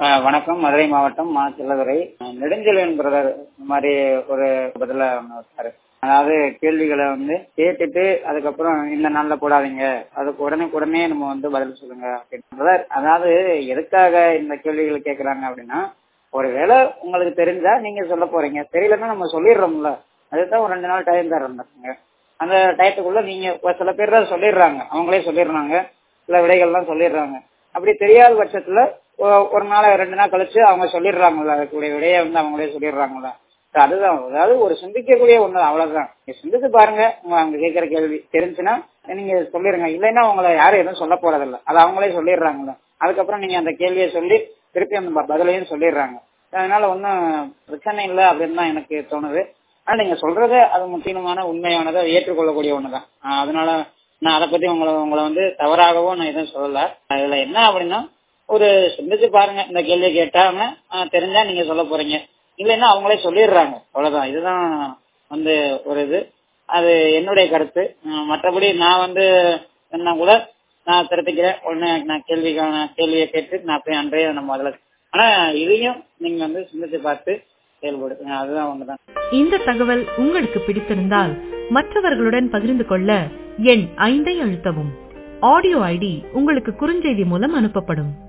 அஹ் வணக்கம் மதுரை மாவட்டம் மா செல்லதுரை அஹ் நெடுஞ்செழியன் பிரதர் இந்த மாதிரி ஒரு பதில ஒண்ணு வச்சாரு அதாவது கேள்விகளை வந்து கேட்டுட்டு அதுக்கப்புறம் இந்த நாள்ல போடாதீங்க அதுக்கு உடனே உடனே நம்ம வந்து பதில் சொல்லுங்க அப்படின்னு பிரதர் அதாவது எதுக்காக இந்த கேள்விகள் கேட்கறாங்க அப்படின்னா ஒருவேளை உங்களுக்கு தெரிஞ்சா நீங்க சொல்ல போறீங்க தெரியலன்னா நம்ம சொல்லிடுறோம்ல அதுதான் ஒரு ரெண்டு நாள் டைம் தர்றோங்க அந்த டயத்துக்குள்ள நீங்க ஒரு சில பேர் தான் சொல்லிடுறாங்க அவங்களே சொல்லிடுறாங்க சில விடைகள்லாம் சொல்லிடுறாங்க அப்படி தெரியாத பட்சத்துல ஒ- ஒரு நாள் ரெண்டு நாள் கழிச்சு அவங்க சொல்லிடுறாங்கல்ல அதுக்குடைய விடையை வந்து அவங்களே சொல்லிடுறாங்கல்ல So அதுதான் அதாவது ஒரு சிந்திக்கக்கூடிய ஒண்ணு அவ்வளவுதான் நீங்க சிந்திச்சு பாருங்க உங்க அவங்க கேட்கிற கேள்வி தெரிஞ்சுன்னா நீங்க சொல்லிருங்க இல்லைன்னா உங்களை யாரும் எதுவும் சொல்ல போறதில்ல அது அவங்களே சொல்லிடுறாங்கல்ல அதுக்கப்புறம் நீங்க அந்த கேள்வியை சொல்லி திருப்பி அந்த ப- பதிலையும் சொல்லிடுறாங்க அதனால ஒன்றும் பிரச்சனை இல்லை அப்படின்னு தான் எனக்கு தோணுது ஆனா நீங்க சொல்றது அது முற்றிலுமான உண்மையானது அதை ஏற்றுக்கொள்ளக்கூடிய ஒண்ணுதான் ஆஹ் அதனால நான் அதை பத்தி உங்களை உங்களை வந்து தவறாகவும் நான் எதுவும் சொல்லல அதுல என்ன அப்படின்னா ஒரு சிந்திச்சு பாருங்க இந்த கேள்வி கேட்டாங்க ஆஹ் தெரிஞ்சா நீங்க சொல்ல போறீங்க இல்லைன்னா அவங்களே சொல்லிடுறாங்க அவ்வளவுதான் இதுதான் வந்து ஒரு இது அது என்னுடைய கருத்து ஆஹ் மற்றபடி நான் வந்து என்ன கூட நான் திருத்திக்கிறேன் ஒண்ணு நான் கேள்விக்கான கேள்வியை கேட்டு நான் போய் அன்றைய நம்ம அதில் ஆனா இதையும் நீங்க வந்து சிந்திச்சு பார்த்து செயல்படுத்துங்க அதுதான் ஒண்ணுதான் இந்த தகவல் உங்களுக்கு பிடித்திருந்தால் மற்றவர்களுடன் பகிர்ந்து கொள்ள எண் ஐந்தை அழுத்தவும் ஆடியோ ஐடி உங்களுக்கு குறுஞ்செய்தி மூலம் அனுப்பப்படும்